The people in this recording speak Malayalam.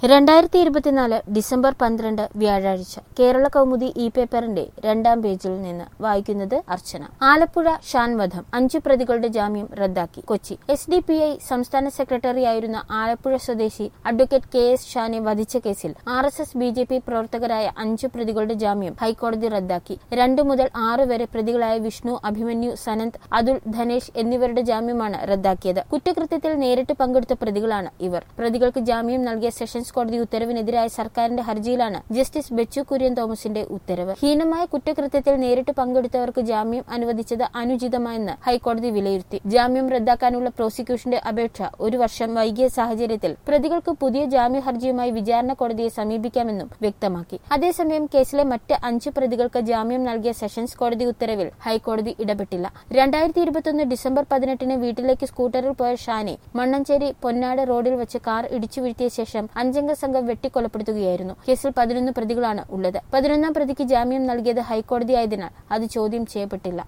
രണ്ടായിരത്തി ഇരുപത്തിനാല് ഡിസംബർ പന്ത്രണ്ട് വ്യാഴാഴ്ച കേരള കൗമുദി ഇ പേപ്പറിന്റെ രണ്ടാം പേജിൽ നിന്ന് വായിക്കുന്നത് അർച്ചന ആലപ്പുഴ ഷാൻ വധം അഞ്ചു പ്രതികളുടെ ജാമ്യം റദ്ദാക്കി Kochi S D P I സംസ്ഥാന സെക്രട്ടറിയായിരുന്ന ആലപ്പുഴ സ്വദേശി അഡ്വക്കേറ്റ് കെ എസ് ഷാനെ വധിച്ച കേസിൽ R S S B J P പ്രവർത്തകരായ അഞ്ചു പ്രതികളുടെ ജാമ്യം ഹൈക്കോടതി റദ്ദാക്കി രണ്ടു മുതൽ ആറ് വരെ പ്രതികളായ വിഷ്ണു അഭിമന്യു സനന്ത് അതുൽ ധനേഷ് എന്നിവരുടെ ജാമ്യമാണ് റദ്ദാക്കിയത് കുറ്റകൃത്യത്തിൽ നേരിട്ട് പങ്കെടുത്ത പ്രതികളാണ് ഇവർ പ്രതികൾക്ക് ജാമ്യം നൽകിയ സെഷൻസ് കോടതി ഉത്തരവിനെതിരായ സർക്കാരിന്റെ ഹർജിയിലാണ് ജസ്റ്റിസ് ബെച്ചു കുര്യൻ തോമസിന്റെ ഉത്തരവ് ഹീനമായ കുറ്റകൃത്യത്തിൽ നേരിട്ട് പങ്കെടുത്തവർക്ക് ജാമ്യം അനുവദിച്ചത് അനുചിതമായെന്ന് ഹൈക്കോടതി വിലയിരുത്തി ജാമ്യം റദ്ദാക്കാനുള്ള പ്രോസിക്യൂഷന്റെ അപേക്ഷ ഒരു വർഷം വൈകിയ സാഹചര്യത്തിൽ പ്രതികൾക്ക് പുതിയ ജാമ്യ ഹർജിയുമായി വിചാരണ കോടതിയെ സമീപിക്കാമെന്നും വ്യക്തമാക്കി അതേസമയം കേസിലെ മറ്റ് അഞ്ച് പ്രതികൾക്ക് ജാമ്യം നൽകിയ സെഷൻസ് കോടതി ഉത്തരവിൽ ഹൈക്കോടതി ഇടപെട്ടില്ല രണ്ടായിരത്തി ഇരുപത്തൊന്ന് ഡിസംബർ പതിനെട്ടിന് വീട്ടിലേക്ക് സ്കൂട്ടറിൽ പോയ ഷാനെ മണ്ണഞ്ചേരി പൊന്നാട് റോഡിൽ വെച്ച് കാർ ഇടിച്ചു വീഴ്ത്തിയ ശേഷം അഞ്ചംഗ സംഘം വെട്ടിക്കൊലപ്പെടുത്തുകയായിരുന്നു കേസിൽ പതിനൊന്ന് പ്രതികളാണ് ഉള്ളത് പതിനൊന്നാം പ്രതിക്ക് ജാമ്യം നൽകിയത് ഹൈക്കോടതിയായതിനാൽ അത് ചോദ്യം ചെയ്യപ്പെട്ടില്ല